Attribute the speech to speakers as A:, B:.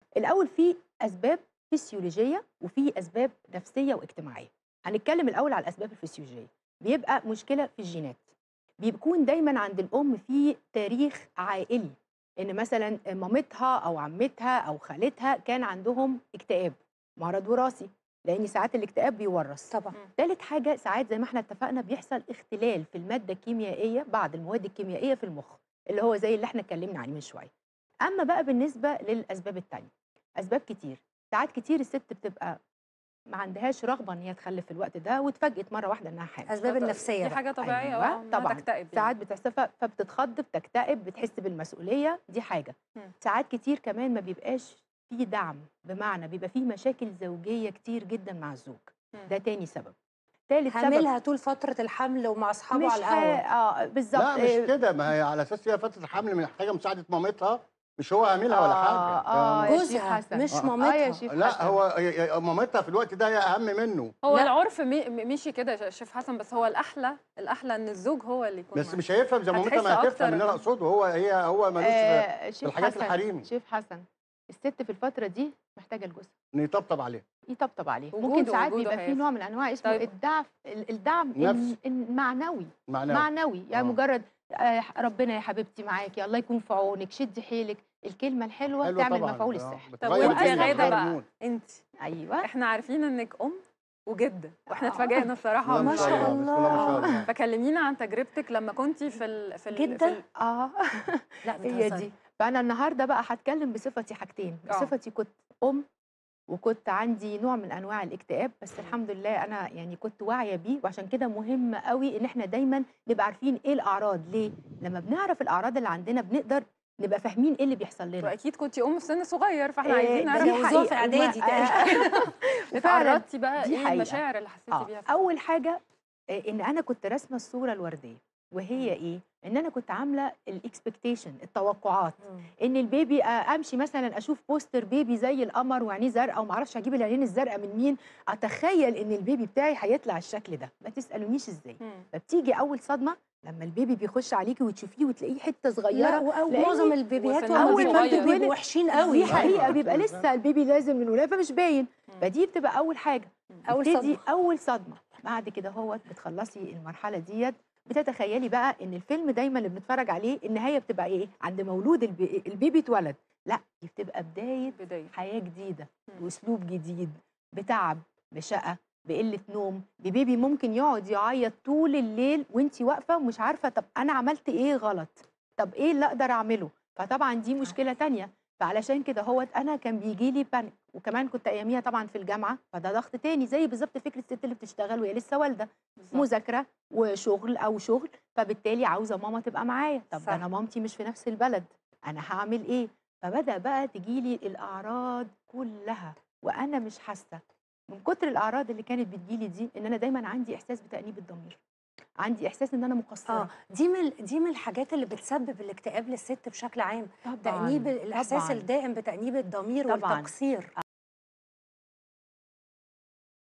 A: الاول في اسباب فسيولوجيه وفي اسباب نفسيه واجتماعيه هنتكلم الاول على الاسباب الفسيولوجيه بيبقى مشكله في الجينات بيكون دايما عند الام في تاريخ عائلي ان مثلا مامتها او عمتها او خالتها كان عندهم اكتئاب مرض وراثي لان ساعات الاكتئاب بيورث
B: طبعا
A: تالت حاجه ساعات زي ما احنا اتفقنا بيحصل اختلال في الماده الكيميائيه بعض المواد الكيميائيه في المخ اللي هو زي اللي احنا اتكلمنا عليه من شويه اما بقى بالنسبه للاسباب التانية اسباب كتير ساعات كتير الست بتبقى ما عندهاش رغبه ان هي تخلف في الوقت ده واتفاجئت مره واحده انها حامل
B: اسباب النفسيه
C: دي
B: بقى.
C: حاجه طبيعيه
A: أيوة،
C: اه إنها
A: طبعاً.
C: تكتئب
A: ساعات بتحس ف- فبتتخض بتكتئب بتحس بالمسؤوليه دي حاجه
C: مم.
A: ساعات كتير كمان ما بيبقاش في دعم بمعنى بيبقى في مشاكل زوجيه كتير جدا مع الزوج
C: مم.
A: ده تاني سبب تالت سبب
B: حاملها طول فتره الحمل ومع اصحابه
A: مش
B: على
A: ح-
B: القهوه
A: اه بالظبط
D: لا مش كده ما هي على اساس هي فتره الحمل محتاجه مساعده مامتها مش هو عاملها ولا حاجه
A: اه
D: ده-
A: يا شيخ
B: جوزها
A: حسن.
B: مش
D: آه.
A: اه يا
B: مامتها
A: شيخ
D: لا
A: حسن.
D: هو ي- ي- مامتها في الوقت ده هي اهم منه
C: هو
B: لا.
C: العرف مي- م- مشي كده يا شيف حسن بس هو الاحلى الاحلى ان الزوج هو اللي يكون
D: بس
C: معاه.
D: مش هيفهم زي مامتها
C: هتحس
D: ما هتفهم
C: أكتر.
D: اللي انا اقصده هو هي هو ملوش في
A: آه شيف
D: الحاجات
A: حسن
D: الحريم.
A: شيف حسن الست في الفتره دي محتاجه لجوزها
D: ان يطبطب عليه
A: يطبطب عليه ممكن
C: وجوده-
A: ساعات
C: وجوده
A: بيبقى في
C: هيفرق.
A: نوع من انواع اسمه
C: طيب.
A: الدعم ال- الدعم
D: نفسي.
A: الن- المعنوي
D: معناه
A: معنوي يعني
D: آه.
A: مجرد آه ربنا يا حبيبتي معاكي الله يكون في عونك شدي حيلك الكلمه الحلوه
D: حلو
A: تعمل
D: طبعاً.
A: مفعول
D: آه،
A: السحر
C: طب
D: بتغير
C: وانت يا
D: الدنيا،
C: غاده
D: بتغير
C: بقى
D: المود.
C: انت
A: ايوه
C: احنا عارفين انك ام وجده واحنا
A: آه.
C: اتفاجئنا الصراحه
B: ما
C: من-
B: شاء
D: بسم الله ما شاء
B: الله.
D: الله
C: فكلمينا عن تجربتك لما كنتي في ال... في ال... في
B: جدة؟
C: ال...
A: اه
B: لا
A: هي
B: بتهزري.
A: دي فانا النهارده بقى هتكلم بصفتي حاجتين
C: آه.
A: بصفتي كنت ام وكنت عندي نوع من انواع الاكتئاب بس الحمد لله انا يعني كنت واعيه بيه وعشان كده مهم قوي ان احنا دايما نبقى عارفين ايه الاعراض ليه لما بنعرف الاعراض اللي عندنا بنقدر نبقى فاهمين ايه اللي بيحصل لنا
C: واكيد كنتي ام في سن صغير فاحنا
A: إيه،
C: عايزين
A: ده
C: نعرف
A: دي
B: جوزوها في
A: حقيقة.
B: إعدادي
A: وما-
B: تقريباً.
A: فعلاً
C: اتعرضتي بقى
A: دي
C: ايه
A: حقيقة.
C: المشاعر اللي حسيتي
A: آه.
C: بيها
A: اول حاجه آه، ان انا كنت راسمه الصوره الورديه وهي ايه ان انا كنت عامله الاكسبكتيشن التوقعات
B: مم.
A: ان البيبي آه، امشي مثلا اشوف بوستر بيبي زي القمر وعينيه زرقاء وما اعرفش اجيب العينين الزرقاء من مين اتخيل ان البيبي بتاعي هيطلع الشكل ده ما تسالونيش ازاي
C: مم.
A: فبتيجي اول صدمه لما البيبي بيخش عليكي وتشوفيه وتلاقيه حته
B: لا
A: صغيره
B: و- ومعظم البيبيات
C: وفي
B: وهم
A: أول ما
B: بيتولدوا
A: بتتولد
B: بيبقوا وحشين قوي
A: دي حقيقه
D: أيوة.
A: بيبقى لسه البيبي لازم من ولاده فمش باين
C: مم.
A: فدي بتبقى اول حاجه
B: اول
A: تبتدي
B: صدمه
A: اول صدمه بعد كده هو بتخلصي المرحله ديت بتتخيلي بقى ان الفيلم دايما اللي بنتفرج عليه النهايه بتبقى ايه عند مولود البي... البيبي اتولد لا دي بتبقى بدايه
C: بدايه
A: حياه جديده
C: مم.
A: واسلوب جديد بتعب بشقه بقله نوم ببيبي ممكن يقعد يعيط طول الليل وانت واقفه ومش عارفه طب انا عملت ايه غلط طب ايه اللي اقدر اعمله فطبعا دي مشكله تانية فعلشان كده هو انا كان بيجي لي بانيك وكمان كنت اياميها طبعا في الجامعه فده ضغط تاني زي بالظبط فكره الست اللي بتشتغل وهي لسه والده
C: بالظبط.
A: مذاكره وشغل او شغل فبالتالي عاوزه ماما تبقى معايا طب
B: صح.
A: انا مامتي مش في نفس البلد انا هعمل ايه فبدا بقى تجيلي الاعراض كلها وانا مش حاسه من كتر الاعراض اللي كانت بتجيلي دي ان انا دايما عندي احساس بتانيب الضمير عندي احساس ان انا مقصره
B: اه دي من دي من الحاجات اللي بتسبب الاكتئاب للست بشكل عام
A: طبعا
B: تأنيب الاحساس
A: طبعاً.
B: الدائم بتأنيب الضمير
A: طبعاً.
B: والتقصير